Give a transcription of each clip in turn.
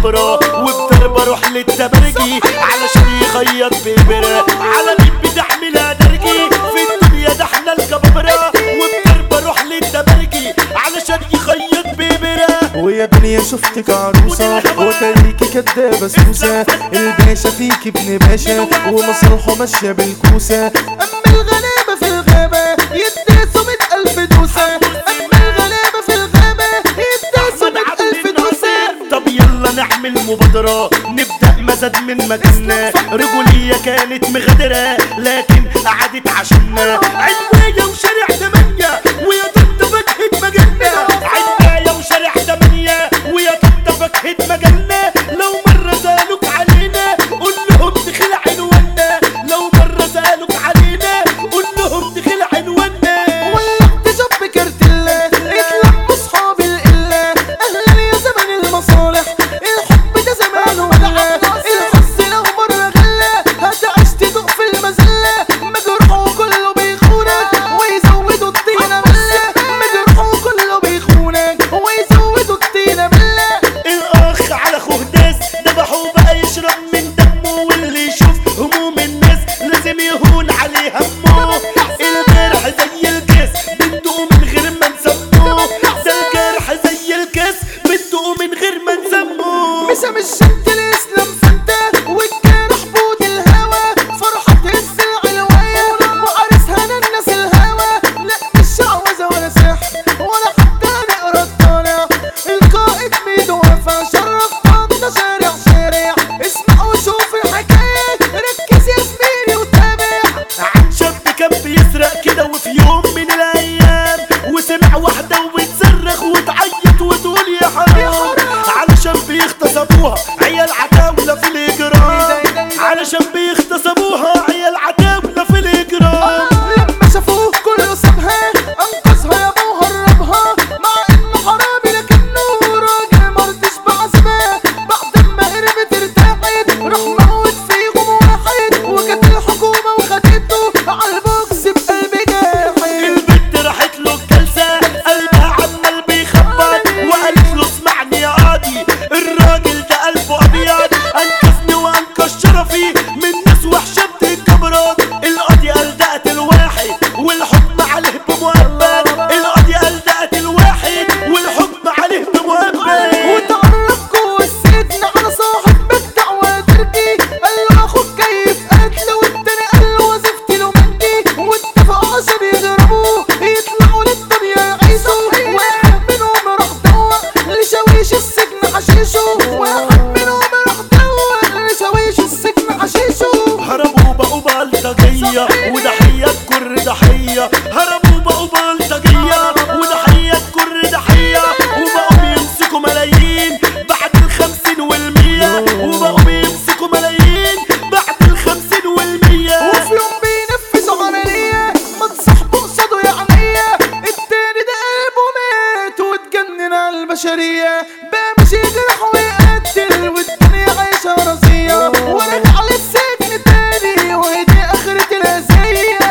الكبرى وبضرب اروح للتبرجي علشان يخيط بإبرة على مين بتحملها درجي في الدنيا ده احنا الكبرى وبضرب اروح للتبرجي علشان يخيط بإبرة ويا دنيا شفتك عروسة وتاريكي كدابة سوسة الباشا فيك ابن باشا ومصالحه ماشية بالكوسة أما الغلابة في الغابة يداسوا مئة ألف دوسة أما الغلابة في الغابة يداسوا مئة ألف دوسة طب يلا نعمل مبادرة نبدأ مزاد من مكاننا رجولية كانت مغادرة لكن قعدت عشاننا عناية وشارع تمانية ويا طنطا فاكهة مجالنا عناية وشارع تمانية ويا طنطا فاكهة مجالنا لو مرة سألوك علينا قول لهم دخل عنوانا لو مرة سألوك علينا قول لهم دخل عنوانا ولعت شاب كرتلة اتلموا صحاب القلة أهلا يا زمن المصالح الحب ده زمان ولعة الحظ لو مرة غلة هتعيش تدوق في المذلة مجروح وكله بيخونك ويزودوا الطينة بلة مجروح وكله بيخونك ويزودوا الطينة بلة الاخ على اخوه داس ذبحوه بقى يشرب من دمه واللي يشوف هموم الناس لازم يهون عليه همه الجرح زي الكاس بندقه من غير ما نسموه ده الجرح زي الكاس بندقه من غير ما نسموه مسا مش شد الاسلام فانت والجرح بود الهوى فرحة تهز العلواية وعرسها الناس الهوى لا مش شعوذة ولا سحر ولا حتى نقرا الطالع القائد ميدو وفا شرف طنطا شارع شارع اسمع وشوف الحكاية ركز يا زميلي وتابع عن شاب كان بيسرق كده وفي يوم من الايام وسمع واحده وبتصرخ وتعيط وتقول يا حرام علشان بيغتصبوها عيال عتاوله في الاجرام علشان بيغتصبوها عيال عتاوله في الاجرام لما شافوه كله سابها انقذها يا ابو هربها مع انه حرامي لكنه راجل مرضيش بعذبها بعد ما هربت ارتاحت راح موت فيهم واحد وجت الحكومه وخدته على البوكس بقلب جاحد البنت راحت له الجلسه قلبها عمال بيخبط وقالت له اسمعني يا قاضي الراجل ده قلبه ابيض انقذني وانقذ شرفي من ناس وحشه بتتكبرات القاضي قال ده قتل واحد والحكم عليه بمؤبد القاضي قال ده قتل واحد والحكم عليه بمؤبد وتعرف جوه السجن على صاحب بالدعوة تركي قال له اخوك كيف قتل والتاني قال له وظيفتي له مندي واتفقوا عشان يضربوه يطلعوا للدنيا يعيشوا واحد منهم راح دوق لشاويش السجن حشيشه واحد منهم راح دوق لشاويش السجن حشيشه هربوا بقوا بلطجية وضحية كر ضحية هربوا بقوا بلطجية وضحية كر ضحية وبقوا بيمسكوا ملايين بعد الخمسين والمية وبقوا بيمسكوا ملايين بعد الخمسين والمية وفي يوم بينفذوا عملية ما تصاحبوا قصاده يا عمية التاني ده قلبه مات واتجنن على البشرية بقى مش يجرح ويقتل والدنيا عايشة رزية ورجع للسجن تاني وهدي آخرة الأذية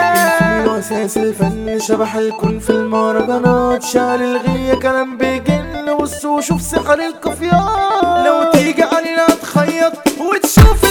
أساس الفن شبح الكون في المهرجانات شعر الغية كلام بيجن بص وشوف سحر القفيات لو تيجي علينا تخيط وتشوف